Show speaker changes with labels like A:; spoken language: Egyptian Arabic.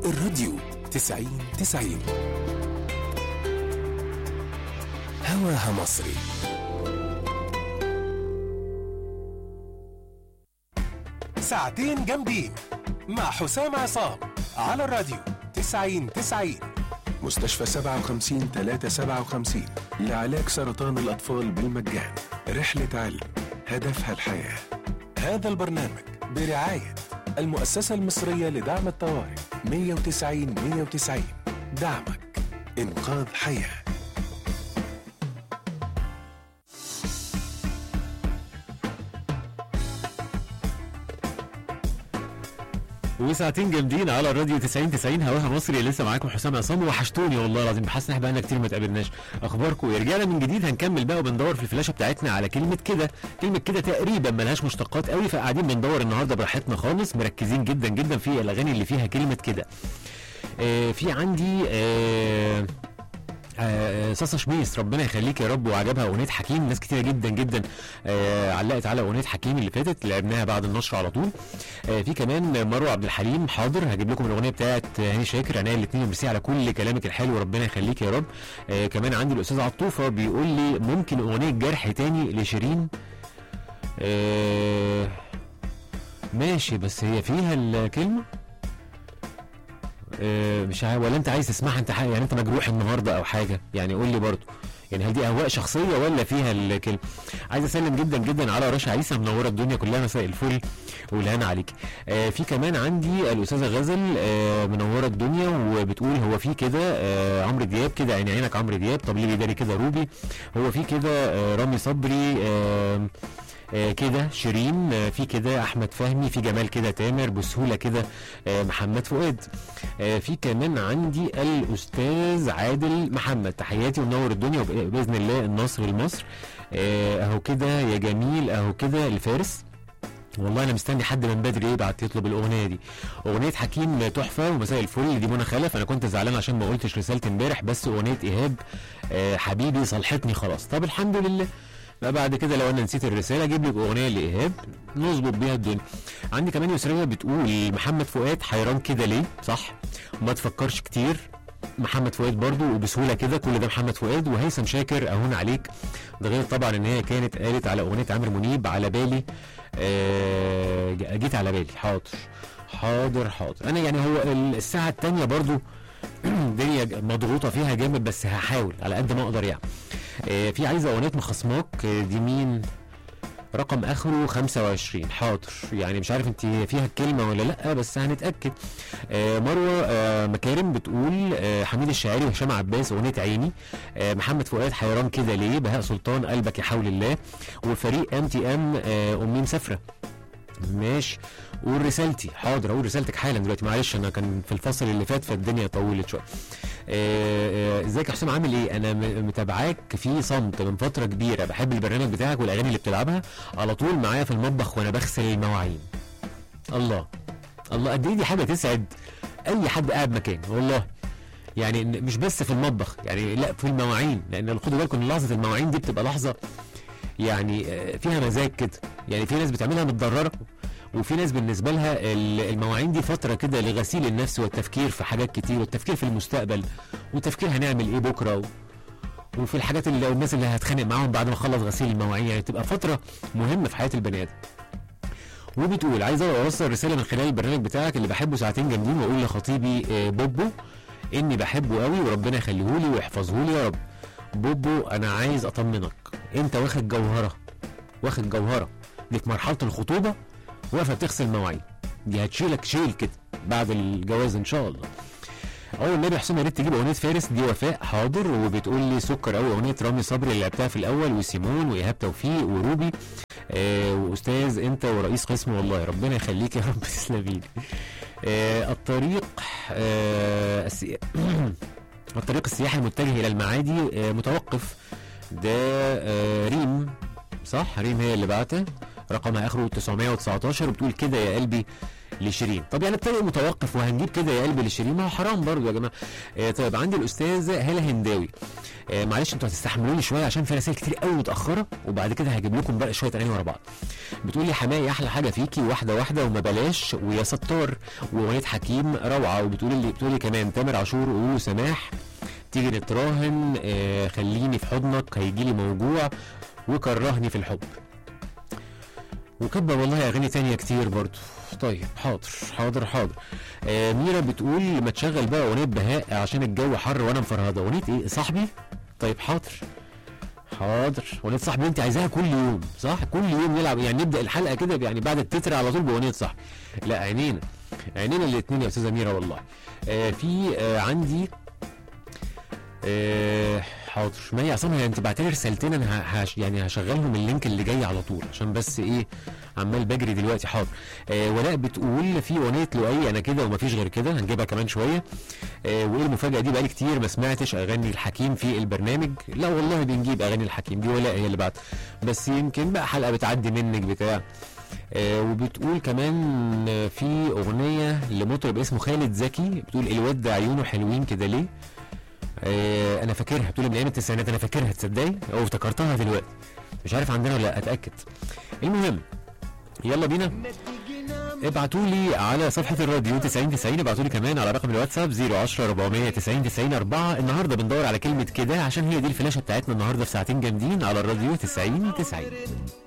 A: الراديو تسعين تسعين هواها مصري ساعتين جامدين مع حسام عصام على الراديو تسعين تسعين مستشفى سبعة وخمسين تلاتة سبعة وخمسين لعلاج سرطان الأطفال بالمجان رحلة علم هدفها الحياة هذا البرنامج برعاية المؤسسة المصرية لدعم الطوارئ 190 190 دعمك إنقاذ حياه
B: وساعتين جامدين على الراديو 90 90 هواها مصري لسه معاكم حسام عصام وحشتوني والله العظيم حاسس ان احنا بقالنا كتير ما اتقابلناش اخباركم إيه؟ رجعنا من جديد هنكمل بقى وبندور في الفلاشه بتاعتنا على كلمه كده كلمه كده تقريبا ملهاش مشتقات قوي فقاعدين بندور النهارده براحتنا خالص مركزين جدا جدا في الاغاني اللي فيها كلمه كده آه في عندي آه آه صاصة شميس ربنا يخليك يا رب وعجبها اغنيه حكيم ناس كتيره جدا جدا آه علقت على اغنيه حكيم اللي فاتت لعبناها بعد النشر على طول آه في كمان مروه عبد الحليم حاضر هجيب لكم الاغنيه بتاعت هاني شاكر انا الاثنين وميرسي على كل كلامك الحلو ربنا يخليك يا رب آه كمان عندي الاستاذ عطوفه بيقول لي ممكن اغنيه جرح تاني لشيرين آه ماشي بس هي فيها الكلمه آه، مش عارف ولا انت عايز تسمعها انت حاجة يعني انت مجروح النهارده او حاجه يعني قول لي برضه يعني هل دي اهواء شخصيه ولا فيها الكلمه عايز اسلم جدا جدا على رشا عيسى منوره الدنيا كلها مساء الفل والهنا عليك آه في كمان عندي الاستاذه غزل آه منوره الدنيا وبتقول هو في كده آه عمرو دياب كده عيني عينك عمرو دياب طب ليه بيداري كده روبي هو في كده آه رامي صبري آه آه كده شيرين آه في كده احمد فهمي في جمال كده تامر بسهوله كده آه محمد فؤاد آه في كمان عندي الاستاذ عادل محمد تحياتي ونور الدنيا وباذن الله النصر لمصر آه اهو كده يا جميل اهو كده الفارس والله انا مستني حد من بدري يبعت يطلب الاغنيه دي اغنيه حكيم تحفه ومساء الفل دي منى خلف انا كنت زعلان عشان ما قلتش رسالتي امبارح بس اغنيه ايهاب آه حبيبي صلحتني خلاص طب الحمد لله بقى بعد كده لو انا نسيت الرساله اجيب لك اغنيه لايهاب نظبط بيها الدنيا عندي كمان يسريه بتقول محمد فؤاد حيران كده ليه صح وما تفكرش كتير محمد فؤاد برضو وبسهوله كده كل ده محمد فؤاد وهيثم شاكر اهون عليك ده غير طبعا ان هي كانت قالت على اغنيه عمرو منيب على بالي آه جيت على بالي حاضر حاضر حاضر انا يعني هو الساعه الثانيه برضو الدنيا مضغوطه فيها جامد بس هحاول على قد ما اقدر يعني آه في عايزه اغنيه مخصماك آه دي مين رقم اخره 25 حاضر يعني مش عارف انت فيها الكلمه ولا لا بس هنتاكد آه مروه آه مكارم بتقول آه حميد الشاعري وهشام عباس اغنيه عيني آه محمد فؤاد حيران كده ليه بهاء سلطان قلبك يا حول الله وفريق ام تي ام آه امي مسافره ماشي قول رسالتي حاضر اقول رسالتك حالا دلوقتي معلش انا كان في الفصل اللي فات فالدنيا طولت شويه ازيك يا حسام عامل ايه انا متابعاك في صمت من فتره كبيره بحب البرنامج بتاعك والاغاني اللي بتلعبها على طول معايا في المطبخ وانا بغسل المواعين الله الله قد ايه دي حاجه تسعد اي حد قاعد مكاني والله يعني مش بس في المطبخ يعني لا في المواعين لان خدوا بالكم ان لحظه المواعين دي بتبقى لحظه يعني فيها مزاج كده يعني في ناس بتعملها متضرره وفي ناس بالنسبه لها المواعين دي فتره كده لغسيل النفس والتفكير في حاجات كتير والتفكير في المستقبل والتفكير هنعمل ايه بكره و... وفي الحاجات اللي الناس اللي هتخانق معاهم بعد ما اخلص غسيل المواعين يعني تبقى فتره مهمه في حياه البني ادم وبتقول عايز اوصل رساله من خلال البرنامج بتاعك اللي بحبه ساعتين جامدين واقول لخطيبي بوبو اني بحبه قوي وربنا يخليه لي ويحفظه لي يا رب بوبو انا عايز اطمنك انت واخد جوهره واخد جوهره دي في مرحله الخطوبه واقفه بتغسل مواعين دي هتشيلك شيل كده بعد الجواز ان شاء الله اول النبي حسين يا ريت تجيب اغنيه فارس دي وفاء حاضر وبتقول لي سكر قوي اغنيه رامي صبري اللي لعبتها في الاول وسيمون وايهاب توفيق وروبي آه واستاذ انت ورئيس قسم والله ربنا يخليك يا رب تسلمي لي آه الطريق آه السي... الطريق السياحي المتجه الى المعادي آه متوقف ده آه ريم صح ريم هي اللي بعته رقمها اخره 919 وبتقول كده يا قلبي لشيرين طب يعني ابتدى متوقف وهنجيب كده يا قلبي لشيرين ما هو حرام برضه يا جماعه آه طيب عندي الاستاذ هاله هنداوي آه معلش انتوا هتستحملوني شويه عشان في رسائل كتير قوي متاخره وبعد كده هجيب لكم بقى شويه اغاني ورا بعض بتقولي حماية احلى حاجه فيكي واحده واحده وما بلاش ويا ستار واغنيه حكيم روعه وبتقولي اللي بتقولي كمان تامر عاشور وقولوا له سماح تيجي نتراهن آه خليني في حضنك هيجيلي موجوع وكرهني في الحب وكاتبه والله اغاني تانية كتير برضو طيب حاضر حاضر حاضر آه ميرا بتقول ما تشغل بقى اغنيه بهاء عشان الجو حر وانا مفرهده اغنيه ايه صاحبي طيب حاضر حاضر اغنيه صاحبي انت عايزاها كل يوم صح كل يوم نلعب يعني نبدا الحلقه كده يعني بعد التتر على طول باغنيه صاحبي لا عينينا عينينا الاثنين يا استاذه ميرا والله آه في آه عندي آه حاضر مي عصام هي انت بعت لي رسالتين انا هش يعني هشغلهم اللينك اللي جاي على طول عشان بس ايه عمال بجري دلوقتي حاضر آه ولاء بتقول في اغنيه لؤي انا كده ومفيش غير كده هنجيبها كمان شويه آه وايه المفاجاه دي بقالي كتير ما سمعتش اغاني الحكيم في البرنامج لا والله بنجيب اغاني الحكيم دي ولاء هي اللي بعت بس يمكن بقى حلقه بتعدي منك بتاع آه وبتقول كمان آه، في اغنيه لمطرب اسمه خالد زكي بتقول الواد ده عيونه حلوين كده ليه آه انا فاكرها بتقول من ايام التسعينات انا فاكرها تصدقي او افتكرتها دلوقتي مش عارف عندنا ولا لأ، اتاكد المهم يلا بينا ابعتوا لي على صفحة الراديو 90 90 ابعتوا لي كمان على رقم الواتساب 010 490 90 4 النهارده بندور على كلمة كده عشان هي دي الفلاشة بتاعتنا النهارده في ساعتين جامدين على الراديو 90 90